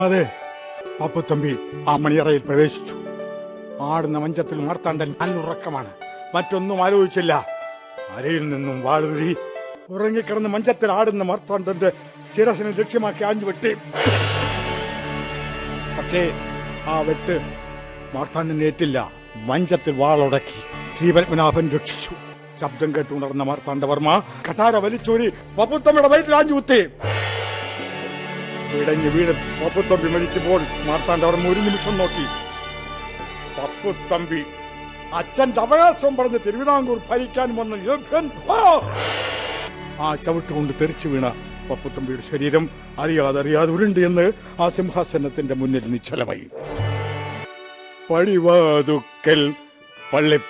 അതെ പപ്പുത്തമ്പി ആ മണിയറയിൽ പ്രവേശിച്ചു ആടുന്ന മഞ്ചത്തിൽ മാർത്താണ്ഡൻ നല്ലുറക്കമാണ് മറ്റൊന്നും ആലോചിച്ചില്ല അരയിൽ നിന്നും വാളുരുകി ഉറങ്ങിക്കിടന്ന് മഞ്ചത്തിൽ ആടുന്ന മാർത്താണ്ഡന്റെ ശിരസിനെ ലക്ഷ്യമാക്കി ആഞ്ഞു വെട്ടി പക്ഷേ ആ വെട്ട് മാർത്താണ്ഡനെ ഏറ്റില്ല മഞ്ചത്തിൽ വാളുടക്കി ശ്രീപത്മനാഭൻ രക്ഷിച്ചു ശബ്ദം കേട്ടുണർന്ന മാർത്താണ്ഡവർമ്മ കഠാര വലിച്ചൂരി പപ്പുത്തമ്മയുടെ വയറ്റിൽ ആഞ്ഞു കുത്തി ഇടഞ്ഞ് വീട് പപ്പുത്തമ്പി മരിക്കുമ്പോൾ മാർത്താണ്ഡവർമ്മ ഒരു നിമിഷം നോക്കി പപ്പുത്തമ്പി അച്ഛന്റെ അവകാശം പറഞ്ഞ് തിരുവിതാംകൂർ ഭരിക്കാൻ വന്ന യോഗ്യൻ ആ! ആ ചവിട്ടുകൊണ്ട് തെറിച്ചു വീണ പപ്പുത്തമ്പിയുടെ ശരീരം അറിയാതെ അറിയാതെ ഉരുണ്ട് എന്ന് ആ സിംഹാസനത്തിന്റെ മുന്നിൽ നിശ്ചലമായി പഴിവാതുക്കൽ പള്ളി